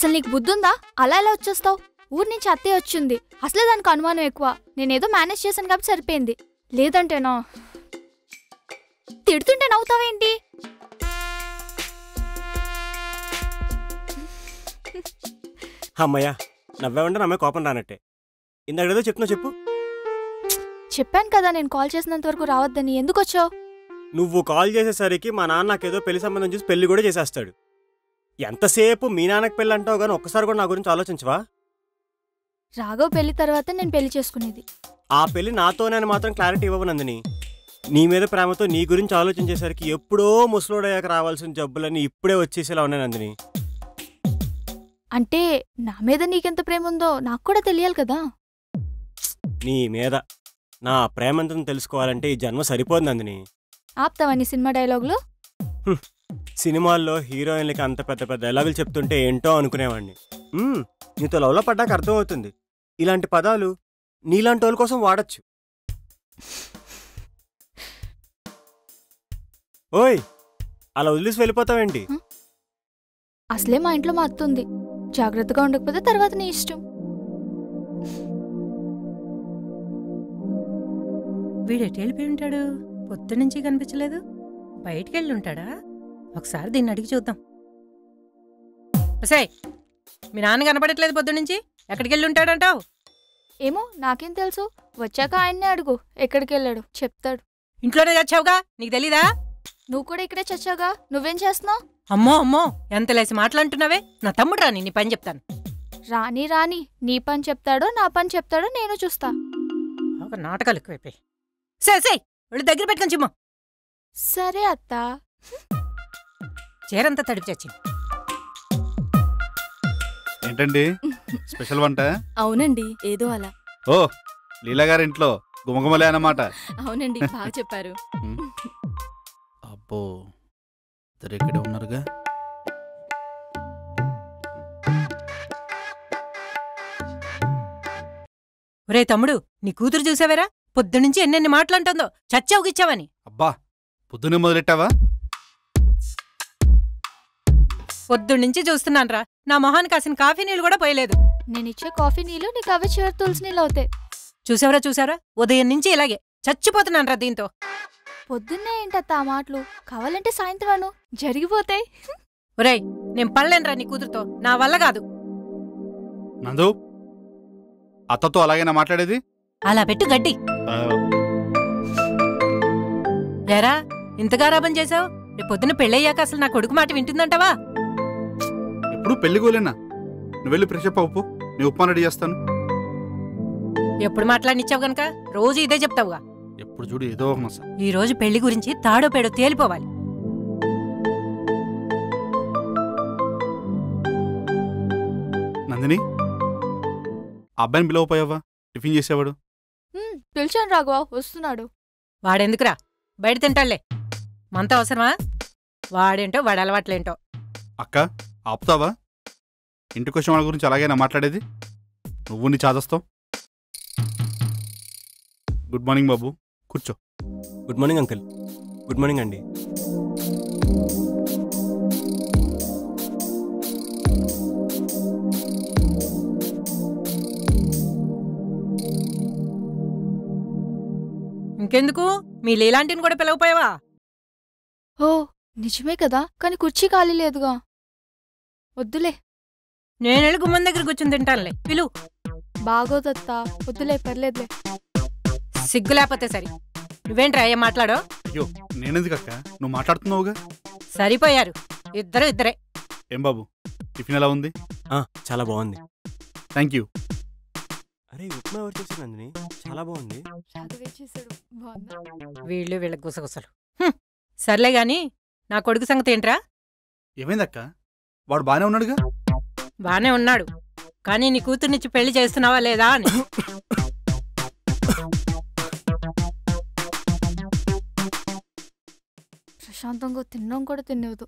అసలు నీకు బుద్ధుందా అలా ఎలా వచ్చేస్తావు ఊరి నుంచి అత్తయ్య వచ్చింది అసలే దానికి అనుమానం ఎక్కువ నేనేదో మేనేజ్ చేశాను కాబట్టి సరిపోయింది లేదంటేనా తిడుతుంటే నవ్వుతావేంటి అమ్మయ్యా నవ్వామంటే నమ్మే కోపం రానట్టే ఇందాక ఏదో చెప్తున్నా చెప్పు చెప్పాను కదా నేను కాల్ చేసినంత వరకు రావద్దని ఎందుకు వచ్చావు నువ్వు కాల్ చేసేసరికి మా నాన్న నాకేదో పెళ్లి సంబంధం చూసి పెళ్లి కూడా చేసేస్తాడు ఎంతసేపు మీ నాన్నకి పెళ్ళి అంటావు కానీ ఒక్కసారి కూడా నా గురించి ఆలోచించవా రాఘవ్ పెళ్లి తర్వాత నేను పెళ్లి చేసుకునేది ఆ పెళ్లి నాతోనే అని మాత్రం క్లారిటీ ఇవ్వవు నందిని నీ మీద ప్రేమతో నీ గురించి ఆలోచించేసరికి ఎప్పుడో ముసలోడయ్యాక రావాల్సిన జబ్బులన్నీ ఇప్పుడే వచ్చేసేలా ఉన్నాయి నందిని అంటే నా మీద నీకెంత ప్రేమ ఉందో నాకు కూడా తెలియాలి కదా నీ మీద నా ప్రేమంతం తెలుసుకోవాలంటే ఈ జన్మ సరిపోదు నందిని ఆప్తావా నీ సినిమా డైలాగులు సినిమాల్లో హీరోయిన్లకి అంత పెద్ద పెద్ద డైలాగులు చెప్తుంటే ఏంటో అనుకునేవాడిని మ్మ్, నీతో లవ్లో పడ్డాక అర్థమవుతుంది ఇలాంటి పదాలు నీలాంటి వాళ్ళ కోసం వాడచ్చు ఓయ్ అలా వదిలేసి వెళ్ళిపోతావేంటి అసలే మా ఇంట్లో మా అత్త ఉంది జాగ్రత్తగా ఉండకపోతే తర్వాత నీ ఇష్టం వీడెటు వెళ్ళిపోయి ఉంటాడు పొద్దునుంచి కనిపించలేదు బయటికి వెళ్ళి ఉంటాడా ఒకసారి దీన్ని అడిగి చూద్దాం ఒసేయ్ మీ నాన్న కనపడట్లేదు పొద్దునుంచి ఎక్కడికి వెళ్ళి ఉంటాడంటావు ఏమో నాకేం తెలుసు వచ్చాక ఆయన్నే అడుగు ఎక్కడికి వెళ్ళాడు చెప్తాడు ఇంట్లోనే చచ్చావుగా నీకు తెలీదా నువ్వు కూడా ఇక్కడే చచ్చాగా నువ్వేం చేస్తున్నావు అమ్మో అమ్మో ఎంత లేసి మాట్లాడుతున్నావే నా తమ్ముడు రాని నీ పని చెప్తాను రాని రాని నీ పని చెప్తాడో నా పని చెప్తాడో నేను చూస్తా ఒక నాటకాలు ఎక్కువైపోయి సే సే వాళ్ళు దగ్గర పెట్టుకొని చిమ్మ సరే అత్త చీరంతా తడిపి చచ్చింది ఏంటండి స్పెషల్ వంట అవునండి ఏదో అలా ఓ లీలా గారి ఇంట్లో గుమగుమలే అన్నమాట అవునండి బాగా చెప్పారు అబ్బో ఇద్దరు ఇక్కడే ఉన్నారుగా ఒరే తమ్ముడు నీ కూతురు చూసావేరా పొద్దునుంచి ఎన్నెన్ని మాట్లాడుతుందో చచ్చావు గిచ్చావని అబ్బా పొద్దునే మొదలెట్టావా పొద్దున్నుంచి చూస్తున్నానురా నా మొహానికి కాసిన కాఫీ నీళ్ళు కూడా పోయలేదు నేను ఇచ్చే కాఫీ నీళ్ళు నీకు అవే చివరి తులసి నీళ్ళు అవుతాయి చూసావరా చూసావరా ఉదయం నుంచి ఇలాగే చచ్చిపోతున్నానురా దీంతో పొద్దున్నే ఏంటత్త ఆ మాటలు కావాలంటే సాయంత్రం అను జరిగిపోతాయి ఒరేయ్ నేను పడలేనురా నీ కూతురుతో నా వల్ల కాదు నందు అత్తతో అలాగేనా మాట్లాడేది అలా పెట్టు గడ్డి ఆ, ఏరా ఇంతగా రాబం చేశావు రేపు పొద్దున పెళ్ళయ్యాక అసలు నా కొడుకు మాట వింటుందంటావా ఎప్పుడు పెళ్లి గోలేనా నువ్వు వెళ్ళి ఫ్రెష్ అప్ అవ్వు నీ ఉప్మా రెడీ చేస్తాను ఎప్పుడు మాట్లాడినిచ్చావు గనక రోజు ఇదే చెప్తావుగా ఎప్పుడు చూడు ఏదో ఒక మస ఈ రోజు పెళ్లి గురించి తాడో పేడో తేలిపోవాలి నందిని ఆ అబ్బాయిని పిలవపోయావా టిఫిన్ చేసేవాడు హ్మ్, పిలిచాను రాఘవ వస్తున్నాడు వాడెందుకురా బయట తింటాళ్లే మనతో అవసరమా వాడేంటో వాడి అలవాట్లేంటో అక్క ఆపుతావా ఇంటికి వచ్చిన వాళ్ళ గురించి అలాగేనా మాట్లాడేది నువ్వు నీ చాదస్తావు గుడ్ మార్నింగ్ బాబు కూర్చో good morning uncle good morning అండి ఇంకెందుకు మీ లీలాంటిని కూడా పిలవపోయావా ఓ నిజమే కదా కానీ కుర్చీ ఖాళీ లేదుగా వద్దులే నేను వెళ్ళి గుమ్మం దగ్గర కూర్చుని తింటానులే పిలు బాగోదత్తా వద్దులే పర్లేదులే సిగ్గు లేకపోతే సరి నువ్వేంట్రా ఏం మాట్లాడో అయ్యో నేనెందుకు అక్క నువ్వు మాట్లాడుతున్నావుగా సరిపోయారు ఇద్దరు ఇద్దరే ఏం బాబు టిఫిన్ ఎలా ఉంది ఆ, చాలా బాగుంది థ్యాంక్ యూ అరే ఉప్మా ఎవరు చేశారు నందిని చాలా బాగుంది రాఘవే చేశాడు బాగుందా వీళ్ళు వీళ్ళ గుసగుసలు హ్మ్. సర్లే గాని నా కొడుకు సంగతి ఏంట్రా ఏమైందక్క వాడు బాగానే ఉన్నాడుగా బానే ఉన్నాడు కానీ నీ కూతుర్నిచ్చి పెళ్లి చేస్తున్నావా లేదా అని ప్రశాంతంగా తినడం కూడా తినేవద్దు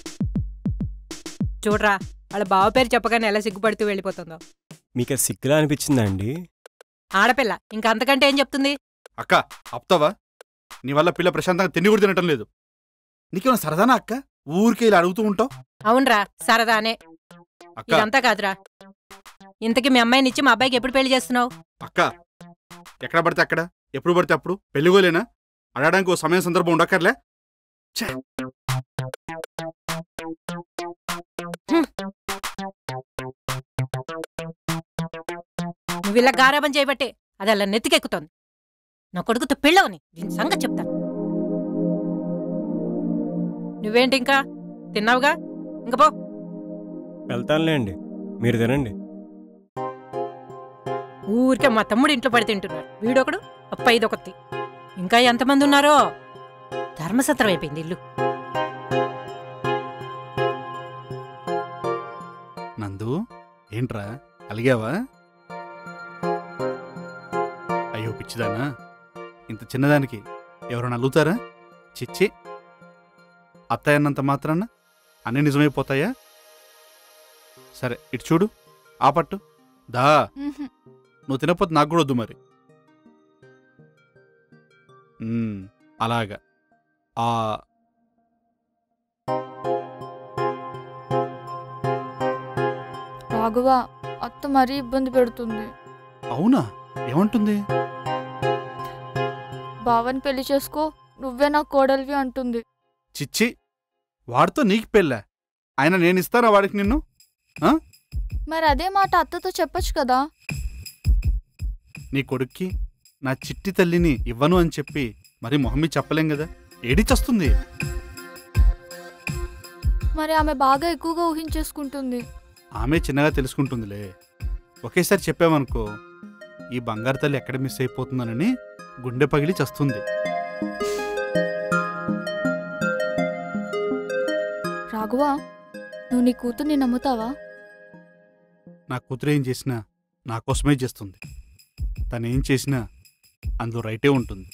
చూడరా వాళ్ళ బావ పేరు చెప్పగానే ఎలా సిగ్గుపడుతూ వెళ్ళిపోతుందో మీకు అది సిగ్గులా అనిపించిందా అండి ఆడపిల్ల ఇంకా అంతకంటే ఏం చెప్తుంది అక్క ఆపుతావా నీ వల్ల పిల్ల ప్రశాంతంగా తిండి కూడా తినటం లేదు నీకేమైనా సరదానా అక్క ఊరికే ఇలా అడుగుతూ ఉంటావు అవునరా సరదానే అక్క ఇదంతా కాదురా ఇంతకీ మీ అమ్మాయిని ఇచ్చి మా అబ్బాయికి ఎప్పుడు పెళ్లి చేస్తున్నావు అక్క ఎక్కడ పడితే అక్కడ ఎప్పుడు పడితే అప్పుడు పెళ్ళిగోలేనా అడగడానికి ఓ సమయం సందర్భం ఉండక్కర్లే నువ్వు ఇలా గారాబం చేయబట్టే అది అలా నెత్తికెక్కుతోంది నా కొడుకుతో పెళ్ళవని దీని సంగతి చెప్తాను నువ్వేంటి ఇంకా తిన్నావుగా ఇంక పో వెళ్తానులేండి మీరు తినండి ఊరికే మా తమ్ముడు ఇంట్లో పడి తింటున్నాడు వీడొకడు అప్ప ఇదొకటి ఇంకా ఎంతమంది ఉన్నారో ధర్మసత్రం అయిపోయింది ఇల్లు నందు ఏంట్రా అలిగావా అయ్యో పిచ్చిదానా ఇంత చిన్నదానికి ఎవరైనా అలుగుతారా చిచ్చి అత్తయ్య అన్నంత మాత్రాన అన్నీ నిజమైపోతాయా సరే ఇటు చూడు ఆ పట్టు దా మ్హూ. నువ్వు తినకపోతే నాకు కూడా వద్దు మరి మ్మ్, అలాగా ఆ రాఘవ అత్త మరీ ఇబ్బంది పెడుతుంది అవునా ఏమంటుంది బావని పెళ్లి చేసుకో నువ్వే నా కోడలివి అంటుంది చిచ్చి వాడితో నీకు పెళ్ళా ఆయన నేను ఇస్తానా వాడికి నిన్ను మరి అదే మాట అత్తతో చెప్పొచ్చు కదా నీ కొడుక్కి నా చిట్టి తల్లిని ఇవ్వను అని చెప్పి మరి మొహమ్మీ చెప్పలేం కదా ఏడిచొస్తుంది మరి ఆమె బాగా ఎక్కువగా ఊహించేసుకుంటుంది ఆమె చిన్నగా తెలుసుకుంటుందిలే ఒకేసారి చెప్పామనుకో ఈ బంగారు తల్లి ఎక్కడ మిస్ అయిపోతుందనని గుండె పగిలి చస్తుంది రాఘవ నువ్వు నీ కూతుర్ని నమ్ముతావా నా కూతురు ఏం చేసినా నా కోసమే చేస్తుంది తను ఏం చేసినా అందులో రైటే ఉంటుంది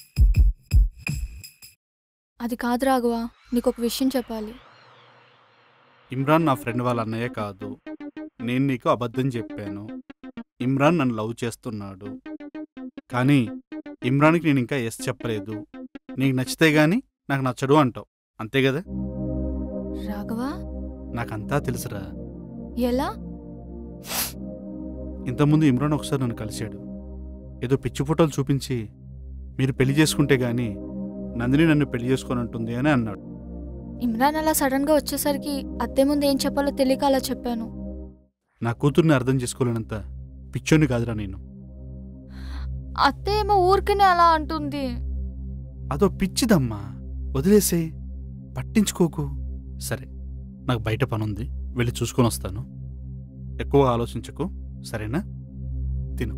అది కాదు రాఘవ నీకు ఒక విషయం చెప్పాలి ఇమ్రాన్ నా ఫ్రెండ్ వాళ్ళ అన్నయ్య కాదు నేను నీకు అబద్ధం చెప్పాను ఇమ్రాన్ నన్ను లవ్ చేస్తున్నాడు కానీ ఇమ్రాన్కి నేను ఇంకా ఎస్ చెప్పలేదు నీకు నచ్చితే గాని నాకు నచ్చడు అంటావు అంతే కదా రాఘవ నాకంతా తెలుసురా ఎలా ఇంతకుముందు ఇమ్రాన్ ఒకసారి నన్ను కలిశాడు ఏదో పిచ్చి ఫోటోలు చూపించి మీరు పెళ్లి చేసుకుంటే గాని నందిని నన్ను పెళ్లి చేసుకోనంటుంది అని అన్నాడు ఇమ్రాన్ అలా సడన్ గా వచ్చేసరికి అత్తే ముందు ఏం చెప్పాలో తెలియక అలా చెప్పాను నా కూతుర్ని అర్థం చేసుకోలేనంత పిచ్చోని కాదురా నేను అత్తే ఏమో ఊరికనే అలా అంటుంది అదో పిచ్చిదమ్మా వదిలేసే పట్టించుకోకు సరే నాకు బయట పనుంది వెళ్ళి చూసుకొని వస్తాను ఎక్కువ ఆలోచించకు సరేనా తిను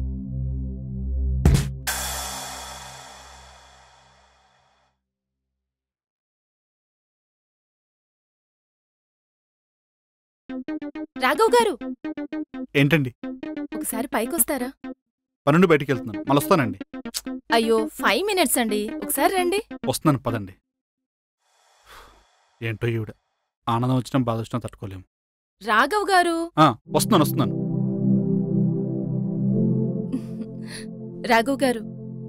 రాఘవ్ గారు ఏంటండి ఒకసారి పైకొస్తారా పనుండి బయటికి వెళ్తున్నాను మళ్ళీ వస్తానండి అయ్యో ఫైవ్ మినిట్స్ అండి ఒకసారి రండి వస్తున్నాను పదండి ఏంటో ఈవిడ ఆనందం వచ్చినా బాధ వచ్చినా తట్టుకోలేము రాఘవ్ గారు ఆ, వస్తున్నాను వస్తున్నాను రాఘవ్ గారు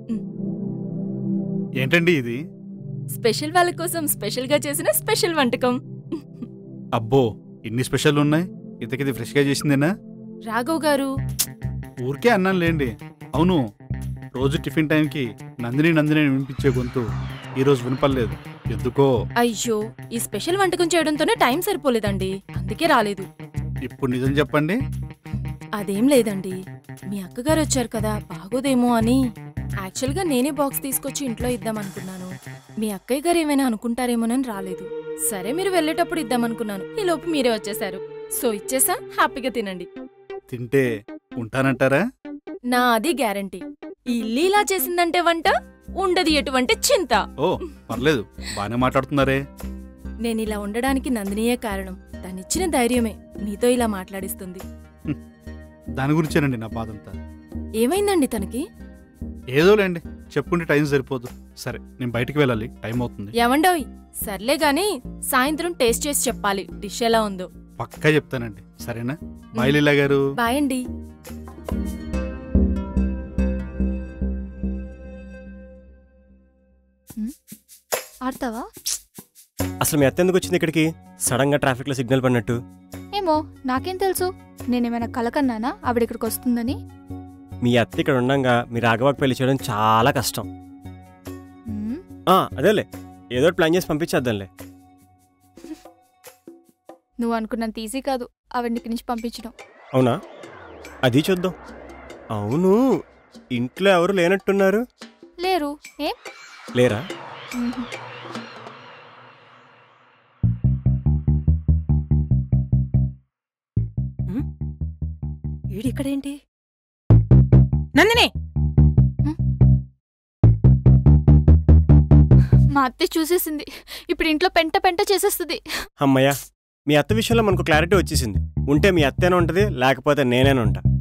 ఏంటండి ఇది స్పెషల్ వాళ్ళ కోసం స్పెషల్ గా చేసిన స్పెషల్ వంటకం అబ్బో ఇన్ని స్పెషల్ ఉన్నాయి ఇంతకిది ఫ్రెష్గా చేసిందేనా రాఘవ్ గారు ఊరికే అన్నాను లేండి అవును రోజు టిఫిన్ టైంకి నందిని నందిని అని వినిపించే గొంతు ఈరోజు వినపడలేదు ఎందుకో అయ్యో ఈ స్పెషల్ వంటకం చేయడంతోనే టైం సరిపోలేదండి అందుకే రాలేదు ఇప్పుడు నిజం చెప్పండి అదేం లేదండి మీ అక్కగారు వచ్చారు కదా బాగోదేమో అని యాక్చువల్గా నేనే బాక్స్ తీసుకొచ్చి ఇంట్లో ఇద్దామనుకున్నాను మీ అక్కయ్య గారు ఏమైనా అనుకుంటారేమోనని రాలేదు సరే మీరు వెళ్ళేటప్పుడు ఇద్దామనుకున్నాను ఈ లోపు మీరే వచ్చేసారు సో ఇచ్చేసా హ్యాపీగా తినండి తింటే ఉంటానంటారా నా అది గ్యారంటీ ఈ ఇల్లు ఇలా చేసిందంటే వంట ఉండది ఎటువంటి చింత ఓ పర్లేదు బాగానే మాట్లాడుతున్నారే నేను ఇలా ఉండడానికి నందినియే కారణం తనిచ్చిన ధైర్యమే మీతో ఇలా మాట్లాడిస్తుంది దాని గురించేనండి నా బాధంతా ఏమైందండి తనకి ఏదోలేండి చెప్పుకుంటే టైం సరిపోదు సరే నేను బయటికి వెళ్ళాలి టైం అవుతుంది ఎవండోయ్ సర్లే గాని సాయంత్రం టేస్ట్ చేసి చెప్పాలి డిష్ ఎలా ఉందో పక్కా చెప్తానండి సరేనా బాయ్ లీలా గారు బాయ్ అండి ఆడతావా అసలు మీ అత్త ఎందుకు వచ్చింది ఇక్కడికి సడన్ గా ట్రాఫిక్ లో సిగ్నల్ పడినట్టు ఏమో నాకేం తెలుసు నేనేమైనా కలకన్నానా ఆవిడ ఇక్కడికి వస్తుందని మీ అత్త ఇక్కడ ఉండంగా మీ రాఘవకు పెళ్లి చేయడం చాలా కష్టం మ్మ్. ఆ, అదేలే ఏదో ఒకటి ప్లాన్ చేసి పంపించేద్దాంలే నువ్వు అనుకున్నంత ఈజీ కాదు ఆవిడ ఇక్కడి నుంచి పంపించడం అవునా అది చూద్దాం అవును ఇంట్లో ఎవరు లేనట్టున్నారు లేరు ఏం లేరా మ్మ్. వీడిక్కడేంటి నందిని మా అత్త చూసేసింది ఇప్పుడు ఇంట్లో పెంట పెంట చేసేస్తుంది అమ్మయ్య మీ అత్త విషయంలో మనకు క్లారిటీ వచ్చేసింది ఉంటే మీ అత్తేనే ఉంటుంది లేకపోతే నేనేనే ఉంటా